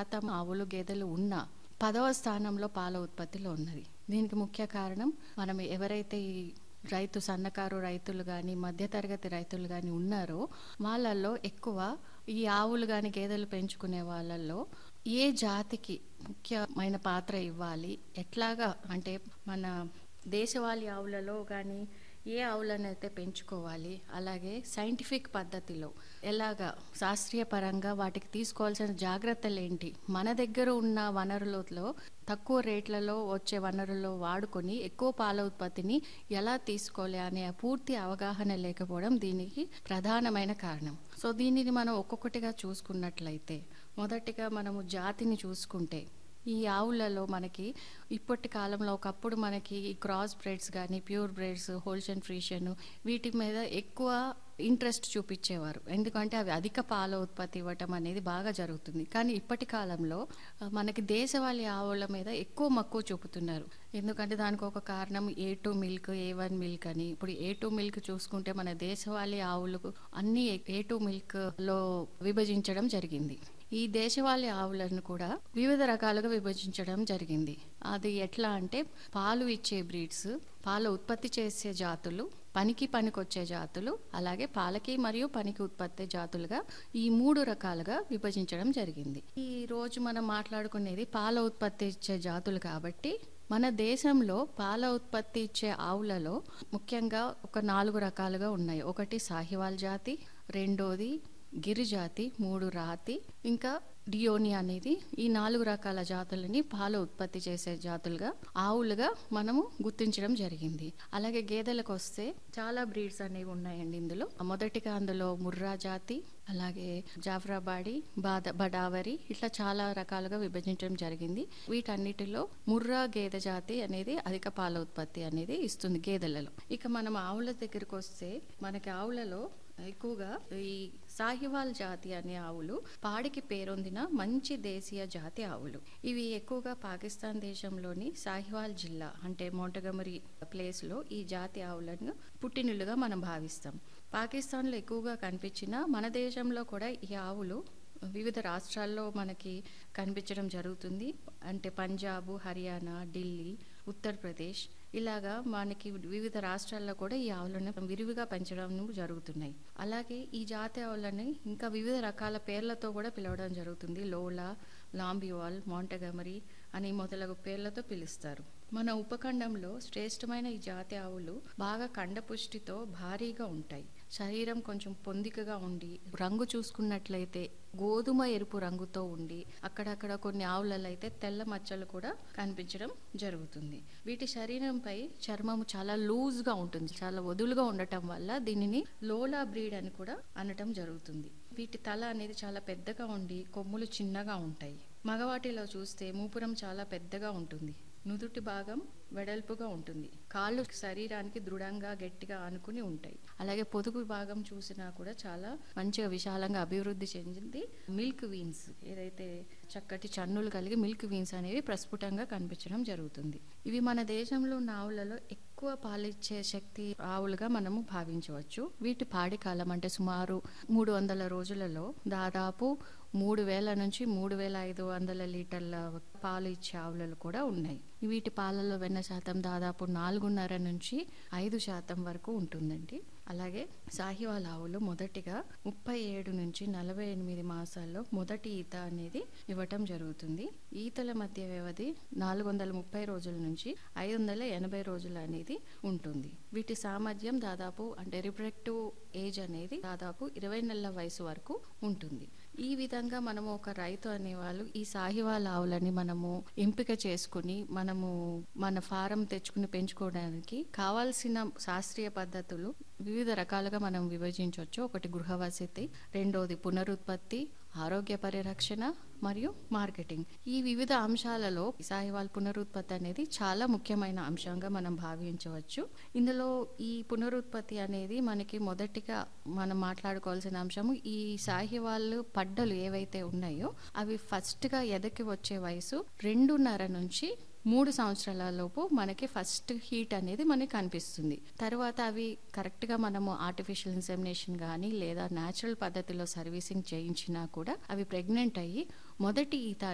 శాతం ఆవులు గేదెలు ఉన్నా పదవ స్థానంలో పాల ఉత్పత్తిలో ఉన్నది దీనికి ముఖ్య కారణం మనం ఎవరైతే ఈ రైతు సన్నకారు రైతులు కానీ మధ్యతరగతి రైతులు కానీ ఉన్నారో వాళ్ళల్లో ఎక్కువ ఈ ఆవులు కానీ గేదెలు పెంచుకునే వాళ్ళల్లో ఏ జాతికి ముఖ్యమైన పాత్ర ఇవ్వాలి ఎట్లాగా అంటే మన దేశవాళీ ఆవులలో కానీ ఏ ఆవులను అయితే పెంచుకోవాలి అలాగే సైంటిఫిక్ పద్ధతిలో ఎలాగా శాస్త్రీయ పరంగా వాటికి తీసుకోవాల్సిన జాగ్రత్తలు ఏంటి మన దగ్గర ఉన్న వనరులలో తక్కువ రేట్లలో వచ్చే వనరుల్లో వాడుకొని ఎక్కువ పాల ఉత్పత్తిని ఎలా తీసుకోవాలి అనే పూర్తి అవగాహన లేకపోవడం దీనికి ప్రధానమైన కారణం సో దీనిని మనం ఒక్కొక్కటిగా చూసుకున్నట్లయితే మొదటిగా మనము జాతిని చూసుకుంటే ఈ ఆవులలో మనకి ఇప్పటి కాలంలో ఒకప్పుడు మనకి ఈ క్రాస్ బ్రెడ్స్ కానీ ప్యూర్ బ్రెడ్స్ హోల్షన్ ఫ్రీషన్ వీటి మీద ఎక్కువ ఇంట్రెస్ట్ చూపించేవారు ఎందుకంటే అవి అధిక పాల ఉత్పత్తి ఇవ్వటం అనేది బాగా జరుగుతుంది కానీ ఇప్పటి కాలంలో ఆ, మనకి దేశవాళీ ఆవుల మీద ఎక్కువ మక్కువ చూపుతున్నారు ఎందుకంటే దానికి ఒక కారణం A two milk A one milk అని ఇప్పుడు ఏ టూ మిల్క్ చూసుకుంటే మన దేశవాళీ ఆవులకు అన్ని ఏ టూ మిల్క్ లో విభజించడం జరిగింది ఈ దేశవాళీ ఆవులను కూడా వివిధ రకాలుగా విభజించడం జరిగింది అది ఎట్లా అంటే పాలు ఇచ్చే బ్రీడ్స్ పాలు ఉత్పత్తి చేసే జాతులు పనికి పనికొచ్చే జాతులు అలాగే పాలకి మరియు పనికి ఉత్పత్తి జాతులుగా ఈ మూడు రకాలుగా విభజించడం జరిగింది ఈ రోజు మనం మాట్లాడుకునేది పాల ఉత్పత్తి ఇచ్చే జాతులు కాబట్టి మన దేశంలో పాల ఉత్పత్తి ఇచ్చే ఆవులలో ముఖ్యంగా ఒక నాలుగు రకాలుగా ఉన్నాయి ఒకటి సాహివాల్ జాతి రెండోది గిరిజాతి మూడు రాతి ఇంకా డియోని అనేది ఈ నాలుగు రకాల జాతులని పాలు ఉత్పత్తి చేసే జాతులుగా ఆవులుగా మనము గుర్తించడం జరిగింది అలాగే గేదెలకు వస్తే చాలా బ్రీడ్స్ అనేవి ఉన్నాయండి ఇందులో మొదటిగా అందులో ముర్రా జాతి అలాగే జాఫ్రాబాడి బాద బడావరి ఇట్లా చాలా రకాలుగా విభజించడం జరిగింది వీటన్నిటిలో ముర్రా గేదె జాతి అనేది అధిక పాల ఉత్పత్తి అనేది ఇస్తుంది గేదెలలో ఇక మనం ఆవుల దగ్గరికి వస్తే మనకి ఆవులలో ఎక్కువగా ఈ సాహివాల్ జాతి అనే ఆవులు పాడికి పేరొందిన మంచి దేశీయ జాతి ఆవులు ఇవి ఎక్కువగా పాకిస్తాన్ దేశంలోని సాహివాల్ జిల్లా అంటే మోంటగమరి ప్లేస్లో ఈ జాతి ఆవులను పుట్టినిల్లుగా మనం భావిస్తాం పాకిస్తాన్లో ఎక్కువగా కనిపించిన మన దేశంలో కూడా ఈ ఆవులు వివిధ రాష్ట్రాల్లో మనకి కనిపించడం జరుగుతుంది అంటే పంజాబ్ హర్యానా ఢిల్లీ ఉత్తరప్రదేశ్ ఇలాగా మనకి వివిధ రాష్ట్రాల్లో కూడా ఈ ఆవులను విరివిగా పెంచడం జరుగుతున్నాయి అలాగే ఈ జాతి ఆవులని ఇంకా వివిధ రకాల పేర్లతో కూడా పిలవడం జరుగుతుంది లోలా లాంబివాల్ మోంటగమరి అని మొదలగు పేర్లతో పిలుస్తారు మన ఉపఖండంలో శ్రేష్టమైన ఈ జాతి ఆవులు బాగా కండపుష్టితో భారీగా ఉంటాయి శరీరం కొంచెం పొందికగా ఉండి రంగు చూసుకున్నట్లయితే గోధుమ ఎరుపు రంగుతో ఉండి అక్కడక్కడ కొన్ని ఆవులలో అయితే తెల్ల మచ్చలు కూడా కనిపించడం జరుగుతుంది వీటి శరీరంపై చర్మము చాలా లూజ్ గా ఉంటుంది చాలా వదులుగా ఉండటం వల్ల దీనిని లోలా బ్రీడ్ అని కూడా అనటం జరుగుతుంది వీటి తల అనేది చాలా పెద్దగా ఉండి కొమ్ములు చిన్నగా ఉంటాయి మగవాటిలో చూస్తే మూపురం చాలా పెద్దగా ఉంటుంది నుదుటి భాగం వెడల్పుగా ఉంటుంది కాళ్ళు శరీరానికి దృఢంగా గట్టిగా ఆనుకుని ఉంటాయి అలాగే పొదుగు భాగం చూసినా కూడా చాలా మంచిగా విశాలంగా అభివృద్ధి చెందింది మిల్క్ వీన్స్ ఏదైతే చక్కటి చన్నులు కలిగి మిల్క్ వీన్స్ అనేవి ప్రస్ఫుటంగా కనిపించడం జరుగుతుంది ఇవి మన దేశంలో ఉన్న ఆవులలో ఎక్కువ పాలిచ్చే శక్తి ఆవులుగా మనము భావించవచ్చు వీటి పాడి కాలం అంటే సుమారు మూడు వందల రోజులలో దాదాపు మూడు వేల నుంచి మూడు వేల ఐదు వందల లీటర్ల పాలు ఇచ్చే ఆవులు కూడా ఉన్నాయి వీటి పాలలో వెన్న శాతం దాదాపు నాలుగున్నర నుంచి ఐదు శాతం వరకు ఉంటుందండి అలాగే సాహివాల్ ఆవులు మొదటిగా ముప్పై ఏడు నుంచి నలభై ఎనిమిది మాసాల్లో మొదటి ఈత అనేది ఇవ్వటం జరుగుతుంది ఈతల మధ్య వ్యవధి నాలుగు వందల ముప్పై రోజుల నుంచి ఐదు వందల ఎనభై రోజులు అనేది ఉంటుంది వీటి సామర్థ్యం దాదాపు అంటే రిప్రొడక్టివ్ ఏజ్ అనేది దాదాపు ఇరవై నెలల వయసు వరకు ఉంటుంది ఈ విధంగా మనము ఒక రైతు అనేవాళ్ళు ఈ సాహివాల్ ఆవులని మనము ఎంపిక చేసుకుని మనము మన ఫారం తెచ్చుకుని పెంచుకోవడానికి కావాల్సిన శాస్త్రీయ పద్ధతులు వివిధ రకాలుగా మనం విభజించవచ్చు ఒకటి గృహ వసతి రెండోది పునరుత్పత్తి ఆరోగ్య పరిరక్షణ మరియు మార్కెటింగ్ ఈ వివిధ అంశాలలో సాహివాల్ పునరుత్పత్తి అనేది చాలా ముఖ్యమైన అంశంగా మనం భావించవచ్చు ఇందులో ఈ పునరుత్పత్తి అనేది మనకి మొదటిగా మనం మాట్లాడుకోవాల్సిన అంశము ఈ సాహివాల్ పడ్డలు ఏవైతే ఉన్నాయో అవి ఫస్ట్గా ఎదకి వచ్చే వయసు రెండున్నర నుంచి మూడు సంవత్సరాల లోపు మనకి ఫస్ట్ హీట్ అనేది మనకి కనిపిస్తుంది తర్వాత అవి కరెక్ట్గా మనము ఆర్టిఫిషియల్ ఇన్సెమినేషన్ కానీ లేదా న్యాచురల్ పద్ధతిలో సర్వీసింగ్ చేయించినా కూడా అవి ప్రెగ్నెంట్ అయ్యి మొదటి ఈత